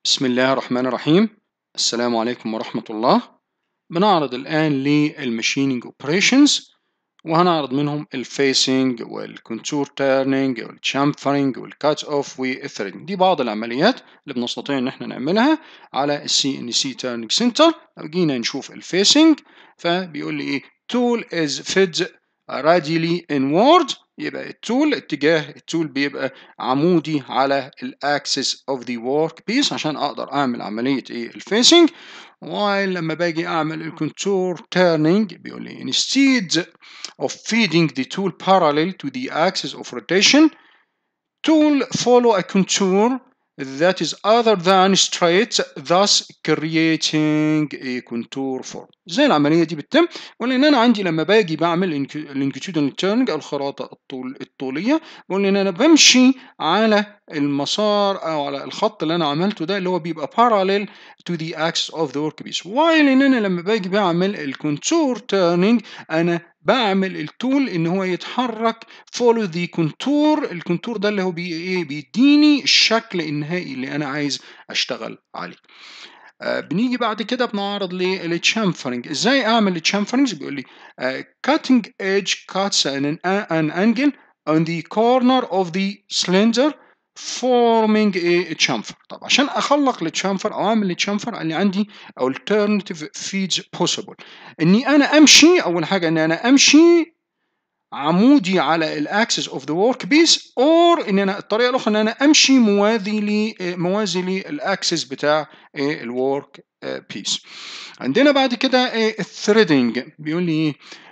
بسم الله الرحمن الرحيم السلام عليكم ورحمة الله بنعرض الآن للماشينينج اوبريشنز وهنعرض منهم الفيسنج والكونتور تيرنينج والشامفرنج والكات اوف والثريدنج دي بعض العمليات اللي بنستطيع ان احنا نعملها على السي ان سي تيرنينج سنتر لو جينا نشوف الفيسنج فبيقول لي ايه tool is fed radially inward يبقى التول اتجاه التول بيبقى عمودي على الاكسس اوف ذا ورك بيس عشان اقدر اعمل عمليه ايه الفيسنج ولما باجي اعمل الكونتور تيرنينج بيقول لي instead of feeding the tool parallel to the axis of rotation tool follow a contour that is other than straight thus creating a contour form زي العمليه دي بتتم ولان انا عندي لما باجي بعمل الانكتيودنال تيرنج او الخراطه الطول الطوليه بقول ان انا بمشي على المسار او على الخط اللي انا عملته ده اللي هو بيبقى parallel to the axis of the workpiece while ان انا لما باجي بعمل الكونتور تيرنينج انا بعمل التول ان هو يتحرك فولو ذا كونتور الكونتور ده اللي هو بي ايه بيديني الشكل النهائي اللي انا عايز اشتغل عليه آه بنيجي بعد كده بنعرض للتشامفرنج ازاي اعمل التشامفرنج بيقول لي uh, cutting edge cuts an, an angle on the corner of the cylinder forming a chamfer طب عشان اخلق التشامفر او اعمل التشامفر اللي عندي alternative feeds possible اني انا امشي اول حاجه ان انا امشي عمودي على الاكسس اوف ذا ورك بيس اور ان انا الطريقه الاخرى ان انا امشي موازي لي موازي للاكسس بتاع الورك بيس عندنا بعد كده الثريدنج بيقول لي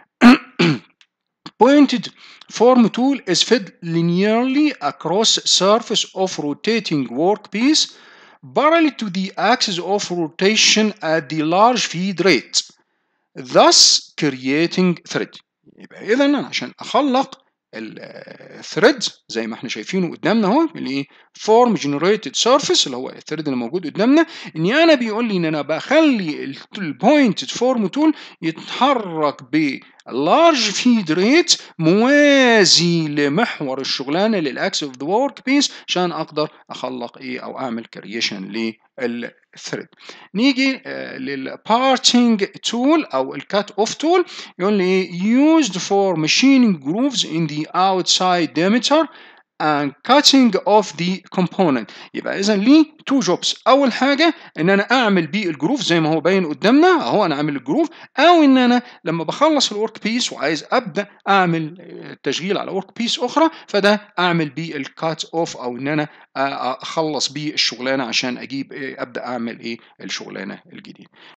pointed form tool is fed linearly across surface of rotating workpiece parallel to the axis of rotation at the large feed rate thus creating thread يبقى اذا انا عشان اخلق الثريد زي ما احنا شايفينه قدامنا اهو اللي ايه فورم جنريتد سيرفيس اللي هو الثريد اللي موجود قدامنا اني انا بيقول لي ان انا بخلي البوينتد فورم تول يتحرك ب large feed rate موازي لمحور الشغلانه للاكس اوف ذا ورك بيس عشان اقدر اخلق ايه او اعمل كرييشن للثريد نيجي آه للبارتنج تول او الكات اوف تول يقول لي used for machining grooves in the outside diameter and cutting off the component يبقى اذا ليه تو جوبس اول حاجه ان انا اعمل بيه الجروف زي ما هو باين قدامنا اهو انا عامل الجروف او ان انا لما بخلص الورك بيس وعايز ابدا اعمل تشغيل على ورك بيس اخرى فده اعمل بيه الكات اوف او ان انا اخلص بيه الشغلانه عشان اجيب ابدا اعمل ايه الشغلانه الجديده